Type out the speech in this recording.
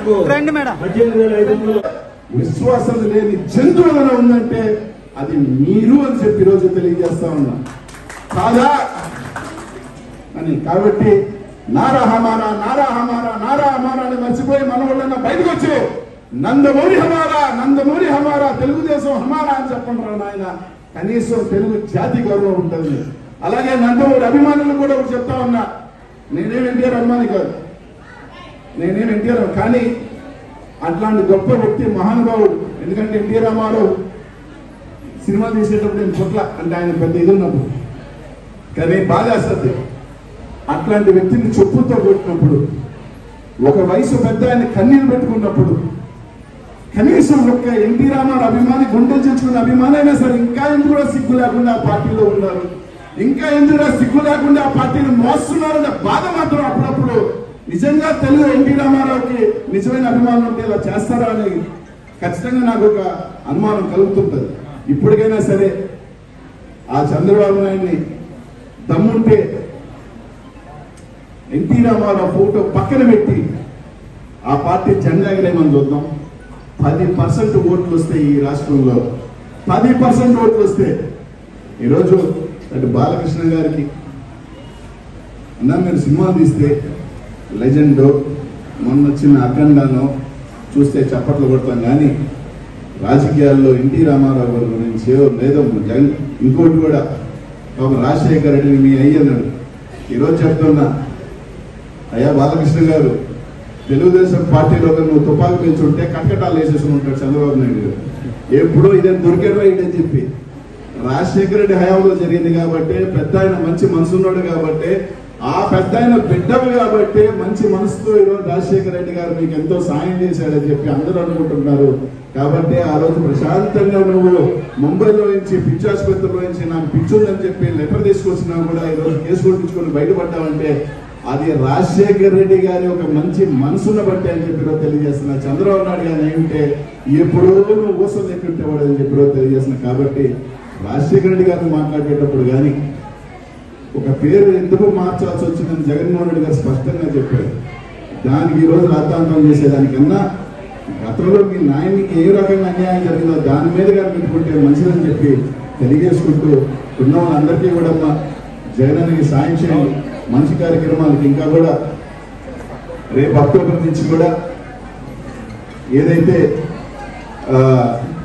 రండి మేడం పద్దెనిమిది వేల ఐదు వందలు విశ్వాసం లేని జంతువులను ఉందంటే అది మీరు అని చెప్పి ఈరోజు తెలియజేస్తా ఉన్నా కాదా అని కాబట్టి నారా హమారా నారా హమారా నారా హమారా అని మర్చిపోయి మన వాళ్ళన్నా బయటకు వచ్చి నందమూరి హమారా నందమూరి హమారా తెలుగుదేశం హమారా అని చెప్పండి రా నాయన కనీసం తెలుగు జాతి గౌరవం ఉంటుంది అలాగే నందమూరి అభిమానులు కూడా ఒకటి చెప్తా ఉన్నా నేనేం ఎన్టీఆర్ అభిమాని కాదు నేనేం ఎన్టీఆర్ కానీ అట్లాంటి గొప్ప వ్యక్తి మహానుభావుడు ఎందుకంటే ఎన్టీ రామారావు సినిమా తీసేటప్పుడు నేను చుట్ల అంటే ఆయన పెద్ద ఇది ఉన్నప్పుడు కానీ బాగా వస్తుంది అట్లాంటి వ్యక్తిని చెప్పులతో కొట్టినప్పుడు ఒక వయసు పెద్ద ఆయన కన్నీళ్ళు పెట్టుకున్నప్పుడు కనీసం ఒక్క ఎన్టీ రామారావు అభిమాని గుండెలు చేసుకున్న అభిమానైనా సరే ఇంకా ఎందుకు కూడా సిగ్గు లేకుండా ఆ పార్టీలో ఉన్నారు ఇంకా ఎందుకు కూడా సిగ్గు లేకుండా ఆ పార్టీని మోస్తున్నారనే బాధ మాత్రం అప్పుడప్పుడు నిజంగా తెలుగు ఎన్టీ రామారావుకి నిజమైన అభిమానం ఉంటే ఇలా చేస్తారా అని ఖచ్చితంగా నాకు ఒక అనుమానం కలుగుతుంటది ఇప్పటికైనా సరే ఆ చంద్రబాబు నాయుడిని దమ్ముంటే ఎన్టీ రామారావు ఫోటో పక్కన పెట్టి ఆ పార్టీ జెండా ఎగరేమని చూద్దాం పది పర్సెంట్ ఓట్లు వస్తాయి ఈ రాష్ట్రంలో పది పర్సెంట్ ఓట్లు వస్తే ఈరోజు అటు బాలకృష్ణ గారికి అన్నా మీరు సినిమా తీస్తే లెజెండ్ మొన్న వచ్చిన అఖండాను చూస్తే చప్పట్లు కొడతాం కానీ రాజకీయాల్లో ఎన్టీ రామారావు గారి గురించి లేదో జగన్ ఇంకోటి కూడా ఒక రాజశేఖర రెడ్డిని మీ అయ్యన్నాడు ఈరోజు చెప్తున్నా అయ్యా బాలకృష్ణ గారు తెలుగుదేశం పార్టీలో కనుక నువ్వు తుపాకు పెంచుంటే కటకటాలు వేసేసి ఉంటాడు చంద్రబాబు నాయుడు గారు ఎప్పుడో ఇదే దొరికాడు రైట్ అని చెప్పి రాజశేఖర రెడ్డి హయాంలో జరిగింది కాబట్టి పెద్ద ఆయన మంచి మనసున్నాడు కాబట్టి ఆ పెద్ద ఆయన బిడ్డవు కాబట్టి మంచి మనసుతో ఈరోజు రాజశేఖర రెడ్డి గారు మీకు ఎంతో సాయం చేశాడని చెప్పి అందరూ అనుకుంటున్నారు కాబట్టి ఆ రోజు ప్రశాంతంగా నువ్వు ముంబైలో నుంచి పిచ్చి ఆసుపత్రిలో నుంచి నాకు పిచ్చుందని చెప్పి లెటర్ తీసుకొచ్చినా కూడా ఈరోజు కేసు కొట్టించుకొని బయటపడ్డావంటే అది రాజశేఖర్ రెడ్డి గారి ఒక మంచి మనసున్న బట్టి అని చెప్పి ఈరోజు తెలియజేస్తున్నా చంద్రబాబు నాయుడు గారు ఏమిటే ఎప్పుడో నువ్వు ఊసం ఎక్కింటేవాడు అని చెప్పి ఈరోజు తెలియజేస్తున్నా కాబట్టి రాజశేఖర రెడ్డి గారిని మాట్లాడేటప్పుడు కానీ ఒక పేరు ఎందుకు మార్చాల్సి వచ్చిందని జగన్మోహన్ రెడ్డి గారు స్పష్టంగా చెప్పారు దానికి ఈ రోజు రాద్ధాంతం చేసేదానికన్నా గతంలో మీ నాయనికి ఏ రకంగా అన్యాయం జరిగిందో దాని మీద గారు పెట్టుకుంటే మంచిదని చెప్పి తెలియజేసుకుంటూ ఉన్న వాళ్ళందరికీ కూడా అమ్మా జగనానికి సాయం చేయండి మంచి కార్యక్రమాలకి ఇంకా కూడా రేపు అక్టోబర్ నుంచి కూడా ఏదైతే ఆ,